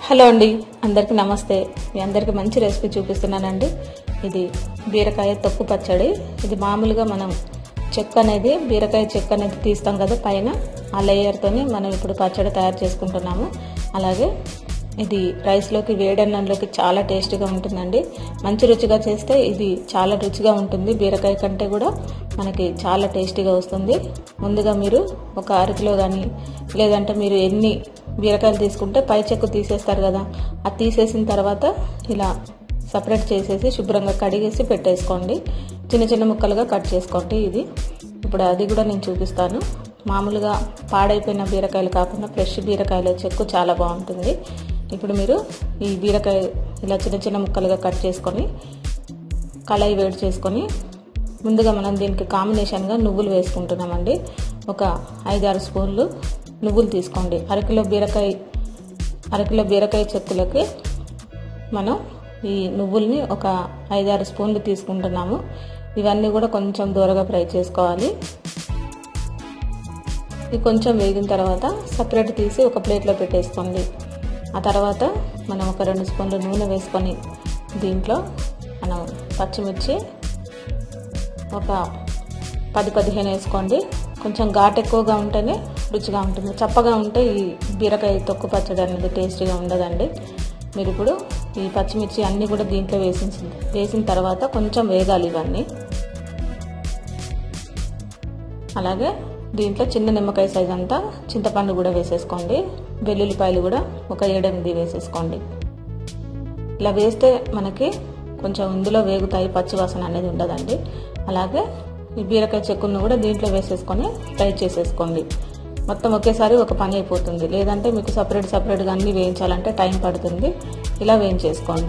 hello అండి అందరికీ నమస్తే మీ అందరికీ మంచి రెసిపీ చూపిస్తున్నానండి ఇది బీరకాయ తొక్కు పచ్చడి ఇది మామూలుగా మనం చెక్క అనేది బీరకాయ చెక్క అనేది తీస్తాం కదా పైన ఆ లేయర్తోని మనం ఇప్పుడు పచ్చడి తయారు చేసుకుంటున్నాము అలాగే ఇది రైస్లోకి వేడన్నంలోకి చాలా టేస్టీగా ఉంటుందండి మంచి రుచిగా చేస్తే ఇది చాలా రుచిగా ఉంటుంది బీరకాయ కంటే కూడా మనకి చాలా టేస్టీగా వస్తుంది ముందుగా మీరు ఒక అరకిలో కానీ లేదంటే మీరు ఎన్ని బీరకాయలు తీసుకుంటే పై చెక్కు తీసేస్తారు కదా అది తీసేసిన తర్వాత ఇలా సపరేట్ చేసేసి శుభ్రంగా కడిగేసి పెట్టేసుకోండి చిన్న చిన్న ముక్కలుగా కట్ చేసుకోండి ఇది ఇప్పుడు అది కూడా నేను చూపిస్తాను మామూలుగా పాడైపోయిన బీరకాయలు కాకుండా ఫ్రెష్ బీరకాయల చెక్కు చాలా బాగుంటుంది ఇప్పుడు మీరు ఈ బీరకాయ ఇలా చిన్న చిన్న ముక్కలుగా కట్ చేసుకొని కళాయి వేడి చేసుకొని ముందుగా మనం దీనికి కాంబినేషన్గా నువ్వులు వేసుకుంటున్నామండి ఒక ఐదారు స్పూన్లు నువ్వులు తీసుకోండి అరకిలో బీరకాయ అరకిలో బీరకాయ చెక్కులకి మనం ఈ నువ్వుల్ని ఒక ఐదారు స్పూన్లు తీసుకుంటున్నాము ఇవన్నీ కూడా కొంచెం దూరగా ఫ్రై చేసుకోవాలి ఇది కొంచెం వేగిన తర్వాత సపరేట్ తీసి ఒక ప్లేట్లో పెట్టేసుకోండి ఆ తర్వాత మనం ఒక రెండు స్పూన్లు నూనె వేసుకొని దీంట్లో మనం పచ్చిమిర్చి ఒక పది పదిహేను వేసుకోండి కొంచెం ఘాట్ ఎక్కువగా ఉంటేనే రుచిగా ఉంటుంది చప్పగా ఉంటే ఈ బీరకాయ తొక్కు పచ్చడి అనేది టేస్టీగా ఉండదండి మీరు ఇప్పుడు ఈ పచ్చిమిర్చి అన్నీ కూడా దీంట్లో వేసి వేసిన తర్వాత కొంచెం వేగాలి ఇవన్నీ అలాగే దీంట్లో చిన్న నిమ్మకాయ సైజ్ అంతా చింతపండు కూడా వేసేసుకోండి వెల్లుల్లిపాయలు కూడా ఒక ఏడెనిమిది వేసేసుకోండి ఇలా వేస్తే మనకి కొంచెం ఇందులో వేగుతాయి పచ్చివాసన అనేది ఉండదండి అలాగే ఈ బీరకాయ చెక్కులను కూడా దీంట్లో వేసేసుకొని ఫ్రై చేసేసుకోండి మొత్తం ఒకేసారి ఒక పని అయిపోతుంది లేదంటే మీకు సపరేట్ సపరేట్గా అన్నీ వేయించాలంటే టైం పడుతుంది ఇలా వేయించేసుకోండి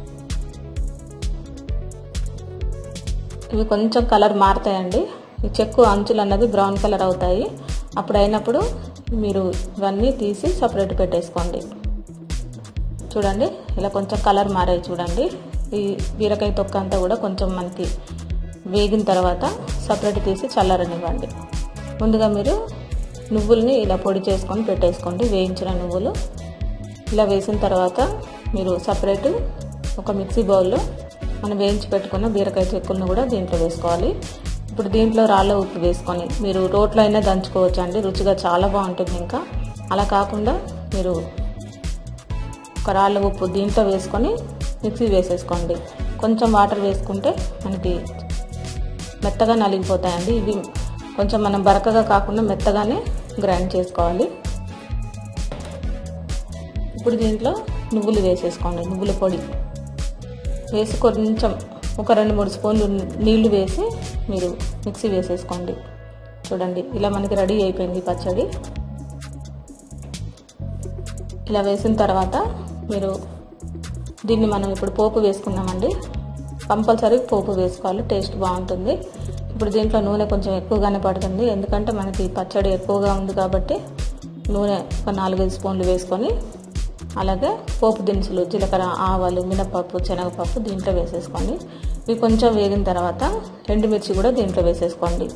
ఇవి కొంచెం కలర్ మారుతాయండి ఈ చెక్కు అంచులు అన్నది బ్రౌన్ కలర్ అవుతాయి అప్పుడు అయినప్పుడు మీరు ఇవన్నీ తీసి సపరేట్ పెట్టేసుకోండి చూడండి ఇలా కొంచెం కలర్ మారాయి చూడండి ఈ బీరకాయ తొక్క అంతా కూడా కొంచెం మనకి వేగిన తర్వాత సపరేట్ తీసి చల్లారనివ్వండి ముందుగా మీరు నువ్వుల్ని ఇలా పొడి చేసుకొని పెట్టేసుకోండి వేయించిన నువ్వులు ఇలా వేసిన తర్వాత మీరు సపరేట్ ఒక మిక్సీ బౌల్లో మనం వేయించి పెట్టుకున్న బీరకాయ చెక్కులను కూడా దీంట్లో వేసుకోవాలి ఇప్పుడు దీంట్లో రాళ్ళ ఉప్పు వేసుకొని మీరు రోట్లో అయినా దంచుకోవచ్చు అండి రుచిగా చాలా బాగుంటుంది ఇంకా అలా కాకుండా మీరు ఒక రాళ్ళ ఉప్పు దీంట్లో వేసుకొని మిక్సీ వేసేసుకోండి కొంచెం వాటర్ వేసుకుంటే మనకి మెత్తగా నలిగిపోతాయండి ఇవి కొంచెం మనం బరకగా కాకుండా మెత్తగానే గ్రైండ్ చేసుకోవాలి ఇప్పుడు దీంట్లో నువ్వులు వేసేసుకోండి నువ్వుల పొడి వేసి కొంచెం ఒక రెండు మూడు స్పూన్లు నీళ్లు వేసి మీరు మిక్సీ వేసేసుకోండి చూడండి ఇలా మనకి రెడీ అయిపోయింది పచ్చడి ఇలా వేసిన తర్వాత మీరు దీన్ని మనం ఇప్పుడు పోపు వేసుకున్నామండి కంపల్సరీ పోపు వేసుకోవాలి టేస్ట్ బాగుంటుంది ఇప్పుడు దీంట్లో నూనె కొంచెం ఎక్కువగానే పడుతుంది ఎందుకంటే మనకి పచ్చడి ఎక్కువగా ఉంది కాబట్టి నూనె ఒక నాలుగైదు స్పూన్లు వేసుకొని అలాగే పోపు దినుసులు జీలకర్ర ఆవాలు మినపప్పు శనగపప్పు దీంట్లో వేసేసుకోండి ఇవి కొంచెం వేగిన తర్వాత ఎండుమిర్చి కూడా దీంట్లో వేసేసుకోండి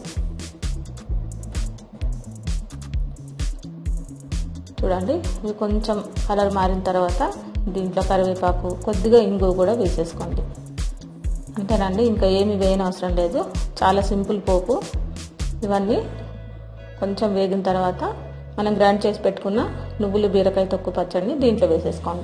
చూడండి ఇవి కొంచెం కలర్ మారిన తర్వాత దీంట్లో కరివేపాకు కొద్దిగా ఇంగు కూడా వేసేసుకోండి అంతేనండి ఇంకా ఏమి వేయని అవసరం లేదు చాలా సింపుల్ పోపు ఇవన్నీ కొంచెం వేగిన తర్వాత మనం గ్రైండ్ చేసి పెట్టుకున్న నువ్వులు బీరకాయ తొక్కు పచ్చడిని దీంట్లో వేసేసుకోండి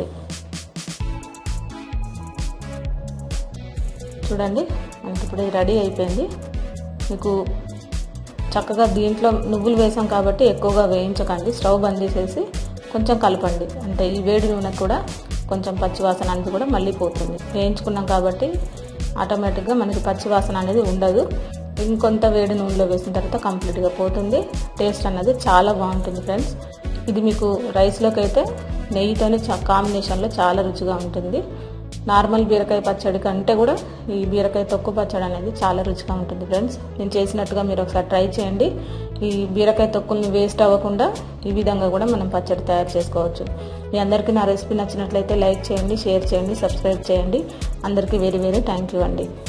చూడండి మనకి ఇప్పుడు రెడీ అయిపోయింది మీకు చక్కగా దీంట్లో నువ్వులు వేసాం కాబట్టి ఎక్కువగా వేయించకండి స్టవ్ బంద్ చేసేసి కొంచెం కలపండి అంటే ఈ వేడి నూనె కూడా కొంచెం పచ్చివాసన అనేది కూడా మళ్ళీ పోతుంది వేయించుకున్నాం కాబట్టి ఆటోమేటిక్గా మనకి పచ్చివాసన అనేది ఉండదు ఇంకొంత వేడి నూనెలో వేసిన తర్వాత కంప్లీట్గా పోతుంది టేస్ట్ అన్నది చాలా బాగుంటుంది ఫ్రెండ్స్ ఇది మీకు రైస్లోకి అయితే నెయ్యితోనే కాంబినేషన్లో చాలా రుచిగా ఉంటుంది నార్మల్ బీరకాయ పచ్చడి కంటే కూడా ఈ బీరకాయ తొక్కు పచ్చడి అనేది చాలా రుచిగా ఉంటుంది ఫ్రెండ్స్ నేను చేసినట్టుగా మీరు ఒకసారి ట్రై చేయండి ఈ బీరకాయ తొక్కుల్ని వేస్ట్ అవ్వకుండా ఈ విధంగా కూడా మనం పచ్చడి తయారు చేసుకోవచ్చు మీ అందరికీ నా రెసిపీ నచ్చినట్లయితే లైక్ చేయండి షేర్ చేయండి సబ్స్క్రైబ్ చేయండి అందరికీ వెరీ వెరీ థ్యాంక్ యూ అండి